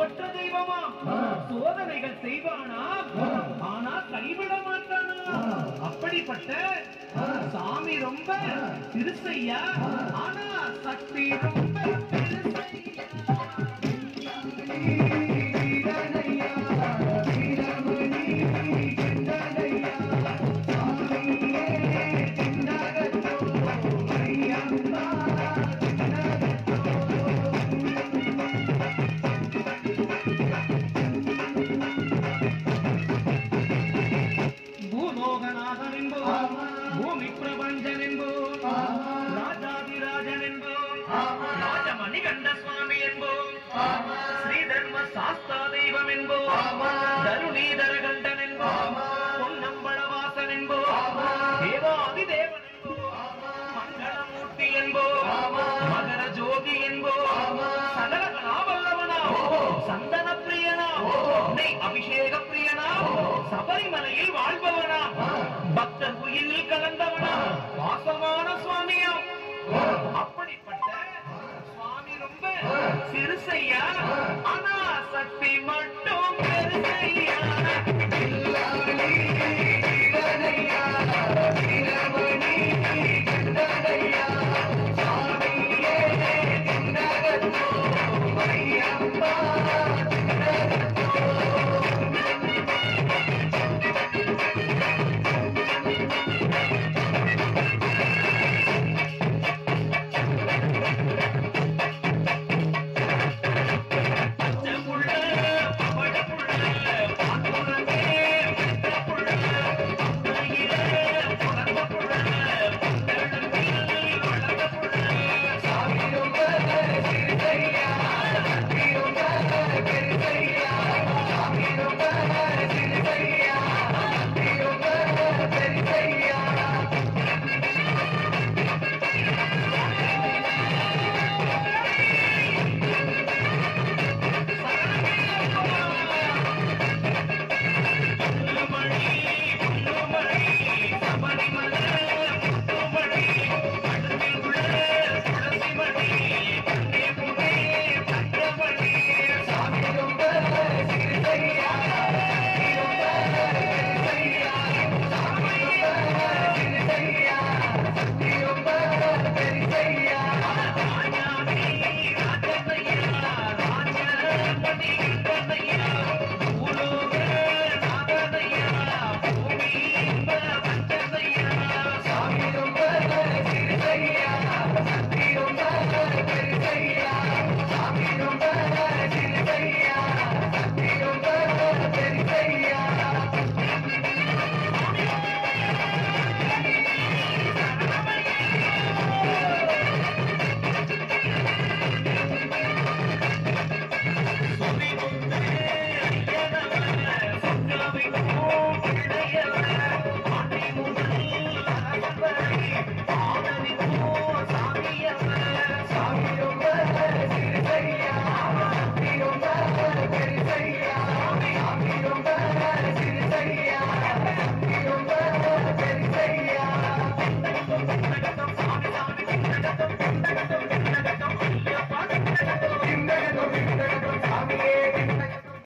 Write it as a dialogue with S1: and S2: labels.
S1: ஒப்பற்ற தெய்வமா சோதனைகள் செய்வானா ஆனா கைவிட மாட்டானா அப்படிப்பட்ட சாமி ரொம்ப திருசையா ஆனா சக்தி ரொம்ப பெருசையா. பூலோகநாதன் என்போம் பூமி பிரபஞ்சன் என்போம் ராஜாதிராஜன் என்போம் ராஜமணிகண்ட சுவாமி என்போம் ஸ்ரீ தர்ம சாஸ்தா தெய்வம் என்போம் தருணீதர கண்டன் என்போம் பொன்னம்பளவாசன் என்போம் தேவாதி தேவன் என்போம் மங்களமூர்த்தி என்போம் மகர ஜோதி என்போம் சகல கலாவல்லவனா சந்தன பிரியனா நெய் அபிஷேக பிரியனா சபரிமலையில் வாழ்பவனா பக்தர் குயிலில் கலந்தவனா வாசமான சுவாமியா அப்படிப்பட்ட சுவாமி ரொம்ப சிறுசையா ஆனா சக்தி மட்டும்